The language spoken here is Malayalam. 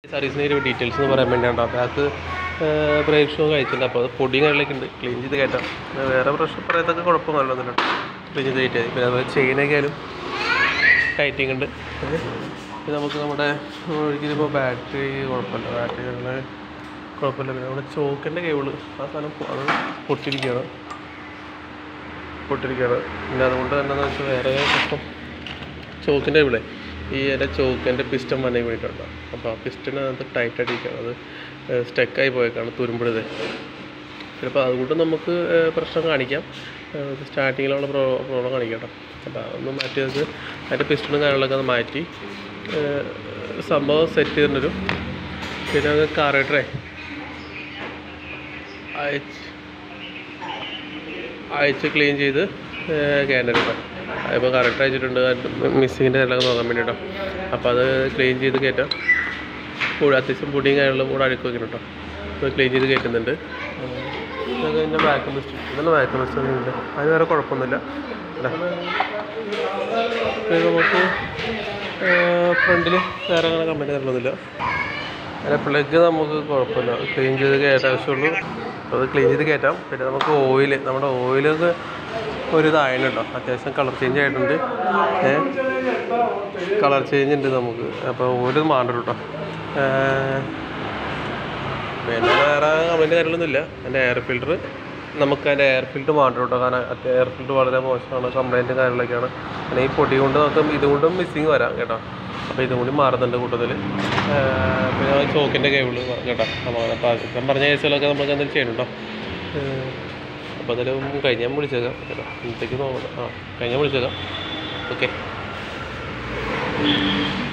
സർവീസിൻ്റെ ഒരു ഡീറ്റെയിൽസ് എന്ന് പറയാൻ വേണ്ടിയാണ് അപ്പോൾ അത് ബ്രേക്ക് ഷോ കഴിച്ചിട്ടുണ്ട് അപ്പോൾ അത് പൊടിയും കാര്യങ്ങളൊക്കെ ഉണ്ട് ക്ലീൻ ചെയ്ത് കയറ്റാം പിന്നെ വേറെ പ്രശ്നം പറയത്തൊക്കെ കുഴപ്പമൊന്നുമില്ല ക്ലീൻ ചെയ്ത് കയറ്റിയാൽ മതി. പിന്നെ അതുപോലെ ചെയിനൊക്കെ ആയാലും ടൈറ്റിങ് ഉണ്ട് പിന്നെ നമുക്ക് നമ്മുടെ ഒരിക്കലിപ്പോൾ ബാറ്ററി കുഴപ്പമില്ല ബാറ്ററി കുഴപ്പമില്ല പിന്നെ നമ്മുടെ ചോക്കിൻ്റെ കേബിള് ആ സാധനം പൊ- അത് പൊട്ടിയിരിക്കുകയാണ് പൊട്ടിയിരിക്കുകയാണ് പിന്നെ അതുകൊണ്ട് തന്നെ എന്ന് വെച്ചാൽ വേറെ പ്രശ്നം ചോക്കിൻ്റെ ഇവിടെ ഈ എൻ്റെ ചോക്കിൻ്റെ പിസ്റ്റൺ വന്നെ വേണ്ടിയിട്ടുണ്ട് അപ്പോൾ ആ പിസ്റ്റണിനകത്ത് ടൈറ്റ് അടിക്കുകയാണ് അത് സ്റ്റക്കായി പോയേക്കാണ് തുരുമ്പഴുത് ചിലപ്പോൾ അതുകൊണ്ട് നമുക്ക് ഏഹ്, പ്രശ്നം കാണിക്കാം സ്റ്റാർട്ടിങ്ങിലുള്ള പ്രോ പ്രോബ്ലം കാണിക്കാം കേട്ടോ അപ്പോൾ അതൊന്ന് മാറ്റി വെച്ച് അതിൻ്റെ പിസ്റ്റണും കാര്യങ്ങളൊക്കെ ഒന്ന് മാറ്റി ഏഹ്, സംഭവം സെറ്റ് ചെയ്തിട്ടൊരു പിന്നെ അത് കാറേറ്ററേ അയച്ച് അയച്ച് ക്ലീൻ ചെയ്ത് കയറ്റരുത് അതിപ്പോൾ കറക്റ്റ് അയച്ചിട്ടുണ്ട് മിസ്സിങ്ങിൻ്റെ എല്ലാം നോക്കാൻ വേണ്ടിയിട്ടോ അപ്പോൾ അത് ക്ലീൻ ചെയ്ത് കയറ്റാം കൂടെ അത്യാവശ്യം പൊടിയും കാര്യങ്ങളും കൂടെ അഴുക്ക് വെക്കണം കേട്ടോ അപ്പോൾ ക്ലീൻ ചെയ്ത് കയറ്റുന്നുണ്ട് ഇതൊക്കെ എൻ്റെ ബാക്ക് മിസ്റ്റ് ഇതെല്ലാം ബാക്ക് മിസ്റ്റ് ഉണ്ട് അതിന് വേറെ കുഴപ്പമൊന്നുമില്ല കേട്ടോ പിന്നെ നമുക്ക് ഫ്രണ്ടിൽ വേറെ അങ്ങനെ കമ്പനി തരണമെന്നില്ല അതിൻ്റെ പ്ലഗ് നമുക്ക് കുഴപ്പമില്ല ക്ലീൻ ചെയ്ത് കയറ്റാൻ ആവശ്യമുള്ളൂ അപ്പോൾ അത് ക്ലീൻ ചെയ്ത് കയറ്റാം പിന്നെ നമുക്ക് ഓയിൽ നമ്മുടെ ഓയിലൊക്കെ ഒരു ഇതായിരുന്നു കേട്ടോ അത്യാവശ്യം കളർ ചേഞ്ച് ആയിട്ടുണ്ട് ഏ കളർ ചേഞ്ച് ഉണ്ട് നമുക്ക് അപ്പോൾ ഓയിൽ മാണ്ടല്ലോ കേട്ടോ പിന്നെ വേറെ കംപ്ലൈൻറ്റ് കാര്യങ്ങളൊന്നുമില്ല എൻ്റെ എയർ ഫിൽറ്റർ നമുക്ക് അതിൻ്റെ എയർ ഫിൽറ്റർ മാറ്റം കേട്ടോ കാരണം എയർ ഫിൽറ്റർ വളരെ മോശമാണ് കംപ്ലൈൻറ്റ് കാര്യങ്ങളൊക്കെയാണ് പിന്നെ ഈ പൊടി കൊണ്ട് നമുക്ക് ഇതുകൊണ്ടും മിസ്സിങ് വരാം കേട്ടോ അപ്പോൾ ഇതും കൂടി മാറുന്നുണ്ട് കൂട്ടത്തിൽ പിന്നെ ചോക്കിൻ്റെ കേബിള് കേട്ടോ അപ്പോൾ അങ്ങനെ അപ്പോൾ ഇപ്പം പറഞ്ഞ കേസുകളൊക്കെ നമുക്ക് എന്തെങ്കിലും ചെയ്യണം കേട്ടോ അപ്പോൾ അതിലും കഴിഞ്ഞ് ഞാൻ വിളിച്ചേക്കാം കേട്ടോ ഇന്നത്തേക്ക് നോക്കണം ആ കഴിഞ്ഞാൽ വിളിച്ചേക്കാം ഓക്കെ